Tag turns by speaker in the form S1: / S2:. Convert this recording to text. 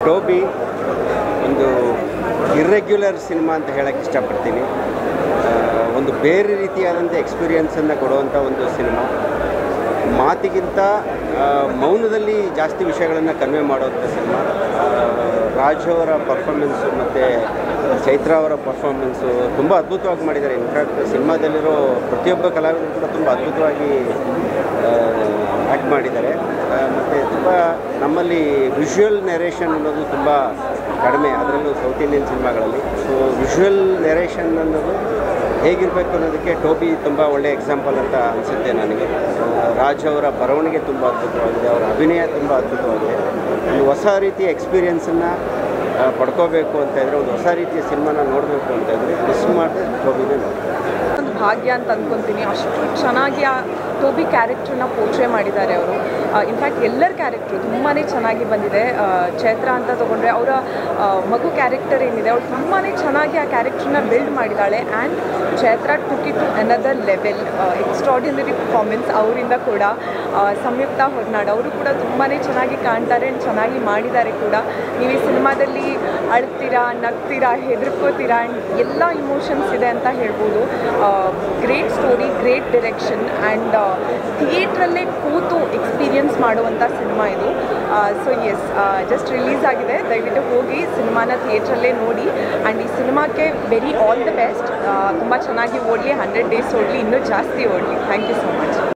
S1: ಟೋಬಿ ಒಂದು irregular cinema ಅಂತ ಹೇಳಕ್ಕೆ ಇಷ್ಟಪಡ್ತೀನಿ ಆ, ಒಂದು ಬೇರೆ ರೀತಿಯಾದಂಥ ಎಕ್ಸ್ಪೀರಿಯನ್ಸನ್ನು ಕೊಡುವಂಥ ಒಂದು ಸಿನಿಮಾ ಮಾತಿಗಿಂತ ಆ, ಮೌನದಲ್ಲಿ ಜಾಸ್ತಿ ವಿಷಯಗಳನ್ನು ಕನ್ವೆ ಮಾಡುವಂಥ ಸಿನಿಮಾ ಆ, ರಾಜ್ ಅವರ ಪರ್ಫಾರ್ಮೆನ್ಸು ಮತ್ತು ಚೈತ್ರ ಅವರ ಪರ್ಫಾರ್ಮೆನ್ಸು ತುಂಬ ಅದ್ಭುತವಾಗಿ ಮಾಡಿದ್ದಾರೆ ಇನ್ಫ್ಯಾಕ್ಟ್ ಸಿನಿಮಾದಲ್ಲಿರೋ ಪ್ರತಿಯೊಬ್ಬ ಕಲಾವಿದರು ಕೂಡ ತುಂಬ ಅದ್ಭುತವಾಗಿ ಆ್ಯಕ್ಟ್ ಮಾಡಿದ್ದಾರೆ ಮತ್ತು ತುಂಬ ನಮ್ಮಲ್ಲಿ ವಿಷುವಲ್ ನೆರೇಷನ್ ಅನ್ನೋದು ತುಂಬ ಕಡಿಮೆ ಅದರಲ್ಲೂ ಸೌತ್ ಇಂಡಿಯನ್ ಸಿನಿಮಾಗಳಲ್ಲಿ ಸೊ ವಿಷುವಲ್ ನೆರೇಷನ್ ಅನ್ನೋದು ಹೇಗಿರಬೇಕು ಅನ್ನೋದಕ್ಕೆ ಟೋಬಿ ತುಂಬ ಒಳ್ಳೆಯ ಎಕ್ಸಾಂಪಲ್ ಅಂತ ಅನಿಸುತ್ತೆ ನನಗೆ ಆ, ರಾಜ್ ಅವರ ಬರವಣಿಗೆ ತುಂಬ ಅದ್ಭುತವಾಗಿದೆ ಅವರ ಅಭಿನಯ ತುಂಬ ಅದ್ಭುತವಾಗಿದೆ ಒಂದು ಹೊಸ ರೀತಿಯ ಎಕ್ಸ್ಪೀರಿಯನ್ಸನ್ನು ಪಡ್ಕೋಬೇಕು ಅಂತ ಇದ್ದರೆ ಒಂದು ಹೊಸ ರೀತಿಯ ಸಿನಿಮಾನ ನೋಡಬೇಕು ಅಂತ ಇದ್ದರೆ ಮಿಸ್ ಮಾಡಿದ್ರೆ ಟೋಬಿನೇ ನೋಡಿ
S2: ಒಂದು ಭಾಗ್ಯ ಅಂತ ಅಂದ್ಕೊತೀನಿ ಅಷ್ಟು ಚೆನ್ನಾಗಿ ಆ ಟೋಬಿ ಕ್ಯಾರೆಕ್ಟ್ರನ್ನ ಪೋರ್ಟ್ರೇ ಮಾಡಿದ್ದಾರೆ ಅವರು ಇನ್ಫ್ಯಾಕ್ಟ್ ಎಲ್ಲರ ಕ್ಯಾರೆಕ್ಟ್ರು ತುಂಬಾ ಚೆನ್ನಾಗಿ ಬಂದಿದೆ ಆ, ಚೈತ್ರ ಅಂತ ತೊಗೊಂಡ್ರೆ ಅವರ ಮಗು ಕ್ಯಾರೆಕ್ಟರ್ ಏನಿದೆ ಅವಳು ತುಂಬಾ ಚೆನ್ನಾಗಿ ಆ ಕ್ಯಾರೆಕ್ಟ್ರನ್ನ ಬಿಲ್ಡ್ ಮಾಡಿದ್ದಾಳೆ and Chaitra took it to another level extraordinary performance ಅವರಿಂದ ಕೂಡ ಆ, ಸಂಯುಕ್ತ ಹೊರನಾಡ್ ಅವರು ಕೂಡ ತುಂಬಾ ಚೆನ್ನಾಗಿ ಕಾಣ್ತಾರೆ ಆ್ಯಂಡ್ ಚೆನ್ನಾಗಿ ಮಾಡಿದ್ದಾರೆ ಕೂಡ ನೀವು ಈ ಸಿನಿಮಾದಲ್ಲಿ ಅಳ್ತೀರಾ ನಗ್ತೀರಾ ಹೆದರ್ಕೋತೀರಾ ಆ್ಯಂಡ್ ಎಲ್ಲ ಇಮೋಷನ್ಸ್ ಇದೆ ಅಂತ ಹೇಳ್ಬೋದು great story great direction and ಥಿಯೇಟ್ರಲ್ಲೇ ಕೂತು ಎಕ್ಸ್ಪೀರಿಯನ್ಸ್ ಮಾಡುವಂಥ ಸಿನಿಮಾ ಇದು ಸೊ ಎಸ್ ಜಸ್ಟ್ ರಿಲೀಸ್ ಆಗಿದೆ ದಯವಿಟ್ಟು ಹೋಗಿ ಸಿನಿಮಾನ ಥಿಯೇಟ್ರಲ್ಲೇ ನೋಡಿ ಆ್ಯಂಡ್ ಈ ಸಿನಿಮಾಕ್ಕೆ ವೆರಿ ಆಲ್ ದ ಬೆಸ್ಟ್ ತುಂಬ ಚೆನ್ನಾಗಿ ಓಡಲಿ ಹಂಡ್ರೆಡ್ ಡೇಸ್ ಓಡಲಿ ಇನ್ನೂ ಜಾಸ್ತಿ ಓಡಲಿ ಥ್ಯಾಂಕ್ ಯು ಸೊ ಮಚ್